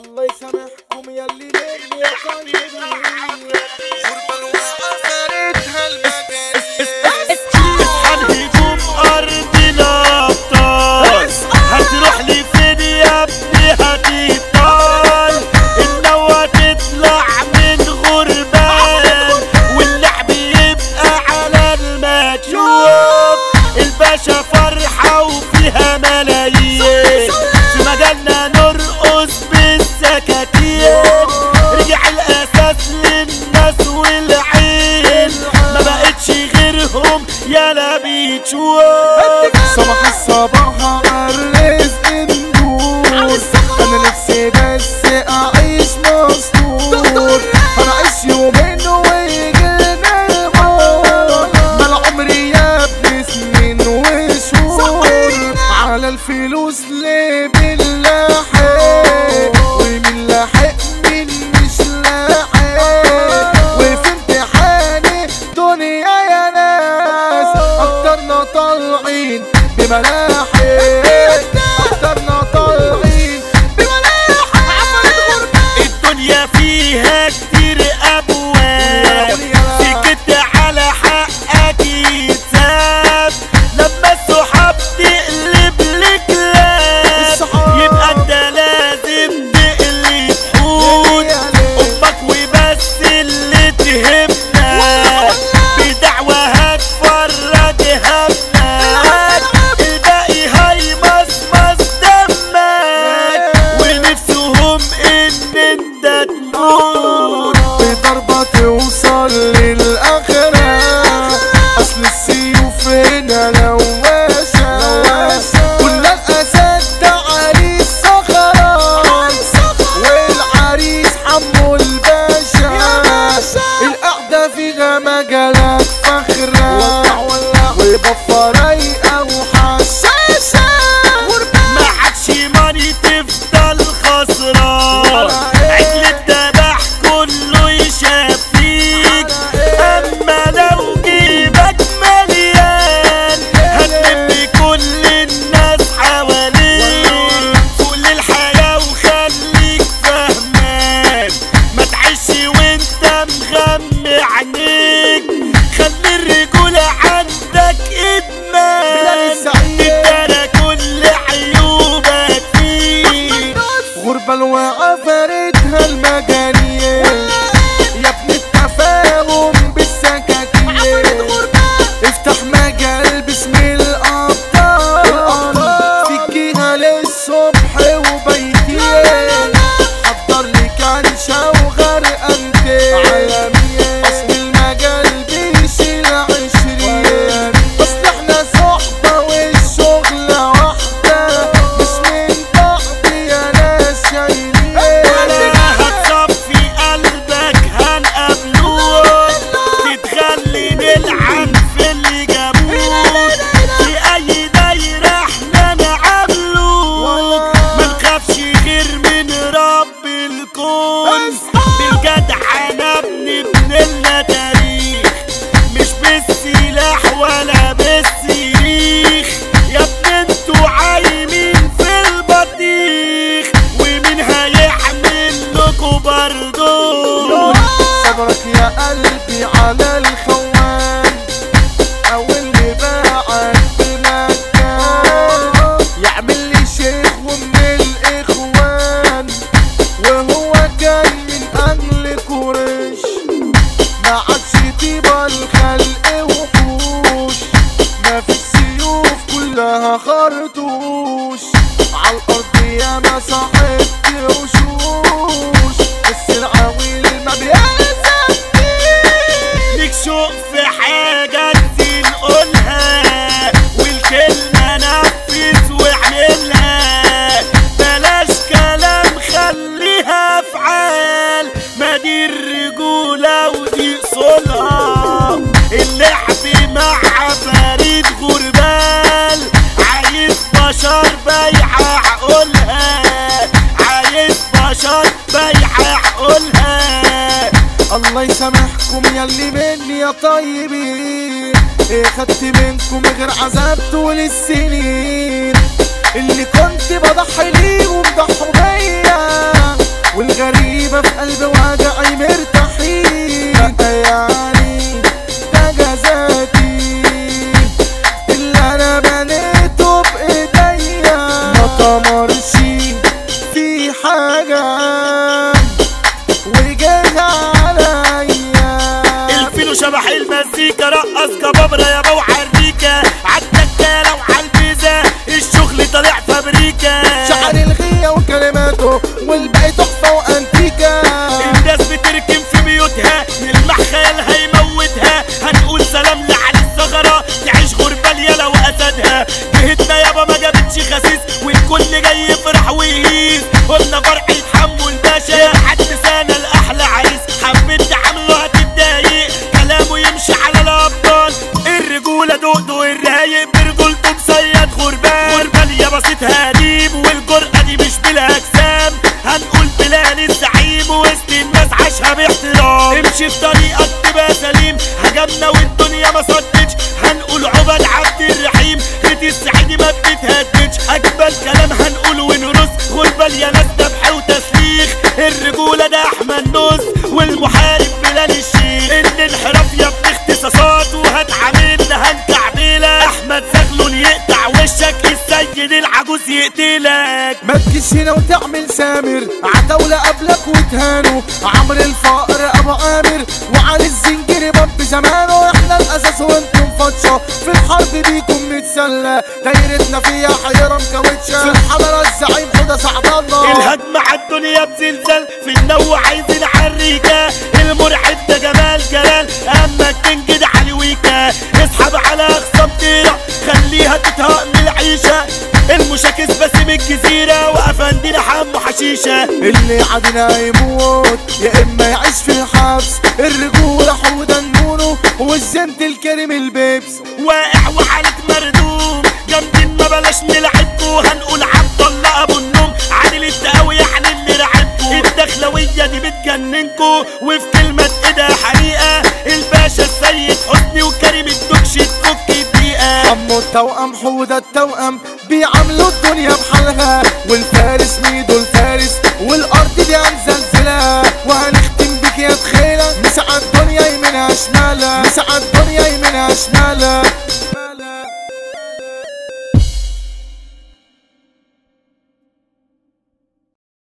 الله يسامحكم ياللي مني يا طيبين غربة وأثرتها المجاري هنهجوم أرض الأبطال هتروح لي فين يا ابني هتطال النوى تطلع من غربان واللعب يبقى على المكشوف الباشا فرحة وفيها ملايين في مجالنا نرقص بالسكاكين رجع الأساس للناس والعين ما بقتش غيرهم يلا بيتشوف صباح الصباح الرزق ندور انا نفسي بس اعيش مستور انا اعيش يومين ويجينا الموت ما العمر يا ابني سنين وشهور على الفلوس ليه باللاحق ومين لاحق مين مش لاحق وفي امتحاني دنيا يا ناس اكترنا طالعين بملاحق اكترنا طالعين بملاحق الدنيا فيها كتير ابواب سكت على حقك يتساب لما الصحاب تقلب لكلاب يبقى انت لازم تقلب حوت امك وبس اللي تهمنا بدعوة هتفرج همك الباقي هيمصمص دمك ونفسهم ان انت تموت بضربة توصل للآخرة أصل السيوف هنا لواشة كل الأسد تعالي الصخرة والعريس حمو الباشا القعدة فيها مجالات فخرة وبفة رايقة وحشاشة ما عادش ماني تفضل خسران عجل الذبح كله يشفيك اما لو جيبك مليان هتلم كل الناس حواليك فوق للحياة وخليك فهمان ما تعيش وانت مغمى عينيك خلي الرجولة عندك ادمان بلال السعيد. تدارى كل عيوبك فيك غربة وعفرتها المجانية يا ابن التفاهم بالسكاكين افتح مجال باسم الأبطال فيكيها للصبح وبيتين حضر لي كنشة وغرقنتين أصل المجال بيشيل عشرين أصل احنا صحبة والشغلة واحدة مش من بعض يا ناس شايلين ولا هتصفي قلبك هنقابلوك تتخلي نلعن في اللي جابوك في اي دايرة احنا نعاملوك ما نخافش غير من رب الكون بالجدع انا بنبني لنا تاريخ مش بالسلاح ولا بالسيخ يا ابن انتوا عايمين في البطيخ ومين هيحمل لكم بردون صبرك يا قلبي على الخوان او اللي باعك بمكان يعمل لي شيخ ومن الاخوان وهو كان من اهل قريش ما عادش طيبة الخلق وحوش ما في السيوف كلها خرطوش عالارض يا ما صاحبت وشوش بس العويل ما بيلزمنيش ليك شوق في حاجة نسي نقولها والكلمة نفذ واعملها بلاش كلام خليها افعال ما دي الرجولة ودي اصولها اللعب مع فريد غربال عايز بشر بايعة عقولها عايز بشر بايعة عقولها الله يسامحكم ياللي مني يا طيبين ايه خدت منكم غير عذاب طول السنين اللي كنت بضحي ليهم ضحوا بيا ياما في قلبي وجعي مرتاحين يعني ده جزاتي اللي انا بنيته بايديا ما طمرش في حاجة وجاها عليا الفيلو شبح المزيكا رقص جبابرة يابا وحريكة عالدكالة وعالبيزة الشغل طالع فابريكا شعر الغية وكلماته والباقي تحفة وانتيكا الناس بتركن في بيوتها نلمح خيالها يموتها هنقول سلام لعلي الثغرة تعيش غربة يالا وأسدها جهتنا يابا ما جابتش خسيس والكل جاي يفرح ويهيس قلنا فرح يتحمل باشا حد سنة الأحلى عريس حبيت تعامله هتتضايق كلامه يمشي على الأبطال الرجولة دقدق الرايق برجولته مصيد غربان غربان يا بسيط هديم والجرأة دي مش بلا أجسام هنقول بلال الزعيم وسط الناس عاشها باحترام امشي في طريقك تبقى سليم هجمنا والدنيا ما صدتش هنقول عبد عبد الرحيم خيط السعيدي ما بتتهددش اجمل كلام هنقول ونرص غربة يا ناس ذبح وتسليخ الرجولة ده احمد نص والمحارب بلال الشيخ الانحراف يا ابن اختصاصات وهتعاملنا هنكعبلك احمد زغلول يقطع وشك السيد العجوز يقتلك ما تجيش هنا وتعمل سامر عتاولة قبلك وتهانوا عمرو الفقر ابو عامر وعلي الزنجري باب زمانه احنا الاساس وانتم فتشة في الحرب بيكم نتسلى دايرتنا فيها حيرة مكاوتشة في الحضرة الزعيم حدى سعد الله الهجمة عالدنيا بزلزال في النو عايزين حريكة المرعب ده جمال جلال اما الكينج ده علي ويكا اسحب على اخصام تيرة خليها تتهق من العيشة المشاكس باسم الجزيرة وافندينا حمو حشيشة اللي عادنا يموت يا اما يعيش في الحبس الرجولة حودا نونو والزنت الكريم البيبس واقع وحالك مردوم جامدين ما بلاش نلعبكوا هنقول عبد الله ابو النوم عادل التقاوي يعني اللي رعبكوا الدخلوية دي بتجننكوا وفي كلمة ايدها حريقة الباشا السيد حسني وكريم الدكش تفك الدقيقة حمو التوأم حودة التوأم بيعملوا الدنيا بحالها والفارس ميدو الفارس والارض دي مزلزلة وهنختم بك يا تخيلة مسعى الدنيا يمينها شمالها مسعى الدنيا يمينها شمالها